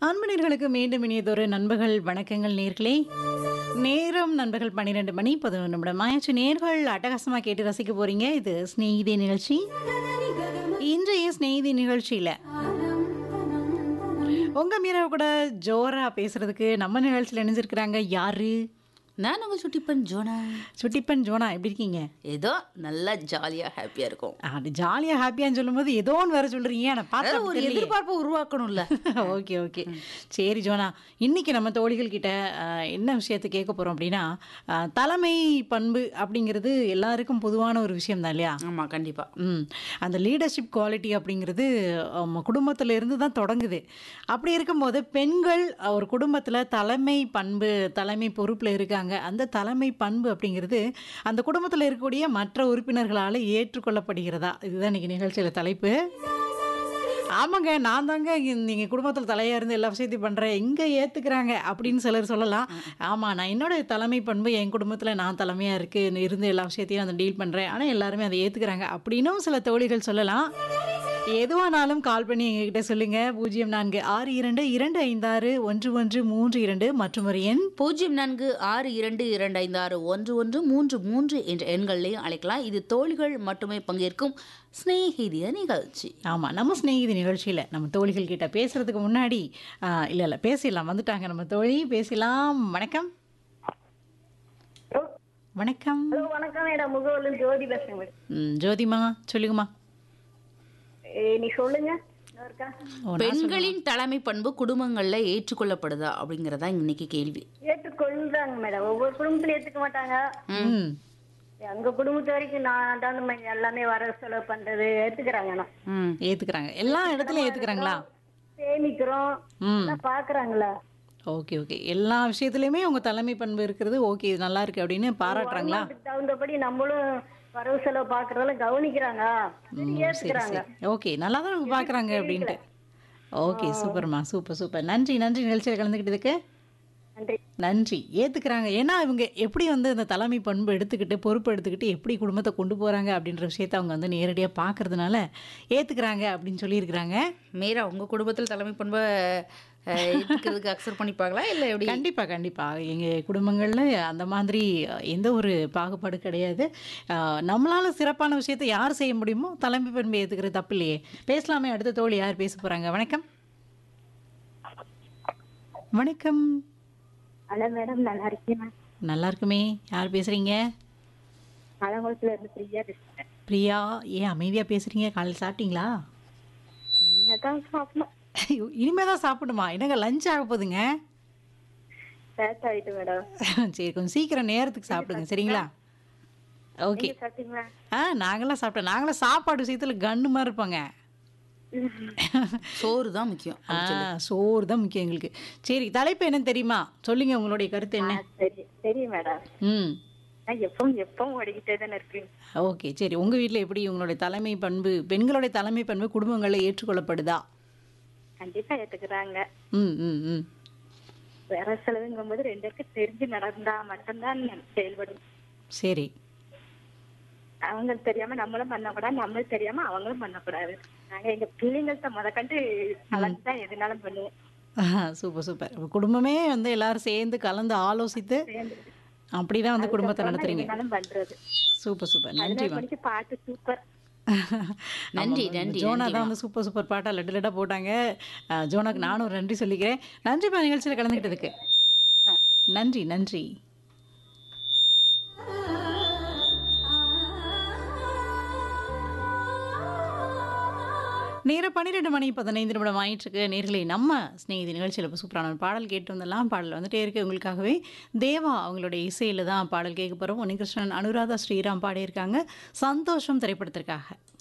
அன்பனர்களுக்கு மீண்டும் இனியதொரு நண்பர்கள் வணக்கங்கள் நேர்களே நேரம் நண்பர்கள் பன்னிரெண்டு மணி பதினொன்று நிமிடம் ஆயிடுச்சு நேர்கள் அட்டகாசமாக கேட்டு ரசிக்க போறீங்க இது ஸ்நேகிதி நிகழ்ச்சி இன்றைய ஸ்நேகிதி நிகழ்ச்சியில் உங்க மீரா கூட ஜோரா பேசுறதுக்கு நம்ம நிகழ்ச்சியில் இணைஞ்சிருக்கிறாங்க யாரு நான் உங்கள் சுட்டிப்பன் ஜோனா சுட்டிப்பன் ஜோனா எப்படி இருக்கீங்க ஏதோ நல்லா ஜாலியாக ஹாப்பியாக இருக்கும் அது ஜாலியாக ஹாப்பியான்னு சொல்லும்போது ஏதோ ஒன்று வேற சொல்றீங்க நான் அதாவது ஒரு பார்த்து எதிர்பார்ப்பை உருவாக்கணும்ல ஓகே ஓகே சரி ஜோனா இன்னைக்கு நம்ம தோழிகள் கிட்ட அஹ், என்ன விஷயத்தை கேட்க போறோம் அப்படின்னா அஹ், தலைமை பண்பு அப்படிங்கிறது எல்லாருக்கும் பொதுவான ஒரு விஷயம் தான் இல்லையா ஆமாம் கண்டிப்பாக ம் அந்த லீடர்ஷிப் குவாலிட்டி அப்படிங்கிறது நம்ம குடும்பத்துல இருந்து தான் தொடங்குது அப்படி இருக்கும்போது பெண்கள் ஒரு குடும்பத்தில் தலைமை பண்பு தலைமை பொறுப்பில் இருக்காங்க அந்த தலைமை பண்பு அப்படிங்கிறது அந்த குடும்பத்தில் இருக்கக்கூடிய மற்ற உறுப்பினர்களால் ஏற்றுக்கொள்ளப்படுகிறதா இதுதான் இன்னைக்கு நிகழ்ச்சியில் தலைப்பு ஆமாங்க நான் தாங்க நீங்கள் குடும்பத்தில் தலையாக இருந்து எல்லா விஷயத்தையும் பண்ணுறேன் எங்கே ஏற்றுக்கிறாங்க அப்படின்னு சிலர் சொல்லலாம் ஆமாம் நான் என்னோட தலைமை பண்பு என் குடும்பத்தில் நான் தலைமையாக இருக்கு இருந்து எல்லா விஷயத்தையும் அதை டீல் பண்ணுறேன் ஆனால் எல்லாருமே அதை ஏற்றுக்கிறாங்க அப்படின்னும் சில தோழிகள் சொல்லலாம் எதுவானாலும் கால் பண்ணி எங்ககிட்ட சொல்லுங்க பூஜ்ஜியம் நான்கு ஆறு இரண்டு இரண்டு ஐந்தாறு ஒன்று ஒன்று மூன்று இரண்டு மற்றும் ஒரு எண் பூஜ்ஜியம் நான்கு ஆறு இரண்டு இரண்டு ஐந்து ஆறு ஒன்று ஒன்று மூன்று மூன்று என்ற எண்களையும் அழைக்கலாம் இது தோழிகள் மட்டுமே பங்கேற்கும் ஸ்நேகிதிய நிகழ்ச்சி ஆமாம் நம்ம சிநேகிதி நிகழ்ச்சியில் நம்ம தோழிகள் கிட்ட பேசுறதுக்கு முன்னாடி இல்லை இல்லை பேசிடலாம் வந்துட்டாங்க நம்ம தோழி பேசலாம் வணக்கம் வணக்கம் ஹலோ வணக்கம் மேடம் முகவலும் ஜோதி பேசுறேன் மேடம் ம், ஜோதிமா சொல்லுங்கம்மா ஏ, நீ சொல்லுங்க இன்னும் இருக்கா ஓ, நான் பெண்களின் தலைமை பண்பு குடும்பங்கள்ல ஏற்றுக்கொள்ளப்படுதா அப்படிங்கறதா இன்னைக்கு கேள்வி ஏற்றுக்கொள்றாங்க மேடம் ஒவ்வொரு குடும்பத்துல ஏத்துக்க மாட்டாங்க ம் எங்க குடும்பத்து வரைக்கும் நான் தான் இந்த மாதிரி எல்லாமே வர செலவு பண்றது ஏத்துக்கிறாங்க ஆனா. ம் ஏற்றுக்கிறாங்க எல்லா இடத்துலையும் ஏற்றுக்கிறாங்களா சேமிக்கிறோம் ம் எல்லாம் பாக்குறாங்களா ஓகே ஓகே எல்லா விஷயத்துலையுமே உங்கள் தலைமை பண்பு இருக்கிறது ஓகே இது நல்லா இருக்கு அப்படின்னு பாராட்டுறாங்களா அதுக்கு தகுந்தபடி நம்மளும் வரவு செலவு பாக்குறதெல்லாம் கவனிக்கிறாங்க சரி, சரி ஏத்துக்கிறாங்க சரி ஓகே நல்லா தான் அவங்க பார்க்குறாங்க அப்படின்ட்டு ஓகே சூப்பர்மா சூப்பர் சூப்பர் நன்றி நன்றி நிகழ்ச்சியில் கலந்துக்கிட்டதுக்கு நன்றி நன்றி ஏற்றுக்கிறாங்க ஏன்னா இவங்க எப்படி வந்து அந்த தலைமை பண்பு எடுத்துக்கிட்டு பொறுப்பு எடுத்துக்கிட்டு எப்படி குடும்பத்தை கொண்டு போகிறாங்க அப்படின்ற விஷயத்தை அவங்க வந்து நேரடியாக பார்க்கறதுனால ஏற்றுக்கிறாங்க அப்படின்னு சொல்லியிருக்கிறாங்க மீரா உங்க குடும்பத்தில் தலைமை பண்பை அஹ், ஏத்துக்கிறதுக்கு அக்செப்ட் பண்ணிப்பாங்களா இல்லை எப்படி கண்டிப்பாக கண்டிப்பாக எங்கள் குடும்பங்களில் அந்த மாதிரி எந்த ஒரு பாகுபாடு கிடையாது அஹ், நம்மளால சிறப்பான விஷயத்தை யார் செய்ய முடியுமோ தலைமை பண்பு ஏற்றுக்கிறது தப்பு இல்லையே பேசலாமே அடுத்த தோழி யார் பேச போகிறாங்க வணக்கம் வணக்கம் ஹலோ மேடம் நல்லா இருக்கீங்க நல்லா இருக்குமே யார் பேசுகிறீங்க மலங்குளத்துல இருந்து ஃப்ரீயா பேசுறேன் பிரியா ஏன் அமைதியாக பேசுகிறீங்க காலையில் சாப்பிட்டீங்களா தான் சாப்பிடணும் ஐயோ, இனிமே தான் சாப்பிடுமா என்னங்க லஞ்ச் ஆக போகுதுங்க பேட் ஆயிட்டு மேடம் சரி கொஞ்சம் சீக்கிரம் நேரத்துக்கு சாப்பிடுங்க சரிங்களா ஓகே நீங்க சாப்பிட்டீங்களா ஆ நாங்களாம் சாப்பிட்டோம் நாங்களாம் சாப்பாடு விஷயத்தில் கன்று மாதிரி இருப்போங்க சோறு தான் முக்கியம் ஆ சோறு தான் முக்கியம் எங்களுக்கு சரி தலைப்பு என்னன்னு தெரியுமா சொல்லுங்க உங்களுடைய கருத்து என்ன சரி சரி மேடம் ம் நான் எப்பவும் எப்பவும் ஓடிக்கிட்டே தானே இருக்கேன் ஓகே சரி உங்கள் வீட்டில் எப்படி உங்களுடைய தலைமை பண்பு பெண்களுடைய தலைமை பண்பு குடும்பங்களில் ஏற்றுக்கொள்ளப்படுதா கண்டிப்பா ஏத்துக்கிறாங்க ம் ம் ம் வேற செலவுங்கும் போது ரெண்டு பேருக்கு தெரிஞ்சு நடந்தா மட்டும்தான் செயல்படும் சரி அவங்களுக்கு தெரியாம நம்மளும் பண்ணக்கூடாது நம்மளும் தெரியாம அவங்களும் பண்ணக்கூடாது நாங்க எங்க பிள்ளைங்கள்ட்ட முத கண்டு கலந்து தான் எதுனாலும் பண்ணுவோம் சூப்பர் சூப்பர் குடும்பமே வந்து எல்லாரும் சேர்ந்து கலந்து ஆலோசித்து அப்படிதான் வந்து குடும்பத்தை நடத்துறீங்க எதுனாலும் பண்றது சூப்பர் சூப்பர் நன்றி பதினாறு மணிக்கு பாட்டு சூப்பர் நன்றி ஆமாம், நன்றி ஜோனா தான் வந்து சூப்பர் சூப்பர் பாட்டா லட்டு லட்டா போட்டாங்க அஹ், ஜோனாக்கு நானும் ஒரு நன்றி சொல்லிக்கிறேன் நன்றிப்பா நிகழ்ச்சியில் கலந்துக்கிட்டதுக்கு நன்றி நன்றி நேரம் பன்னிரெண்டு மணி பதினைந்து நிமிடம் ஆயிட்டுருக்கு நேர்களை நம்ம ஸ்நேகிதி நிகழ்ச்சியில் இப்போ சூப்பரான ஒரு பாடல் கேட்டு வந்தெல்லாம் பாடல் வந்துட்டே இருக்கு உங்களுக்காகவே தேவா அவங்களுடைய இசையில் தான் பாடல் கேட்க போகிறோம் உன்னிகிருஷ்ணன் அனுராதா ஸ்ரீராம் பாடியிருக்காங்க சந்தோஷம் திரைப்படத்திற்காக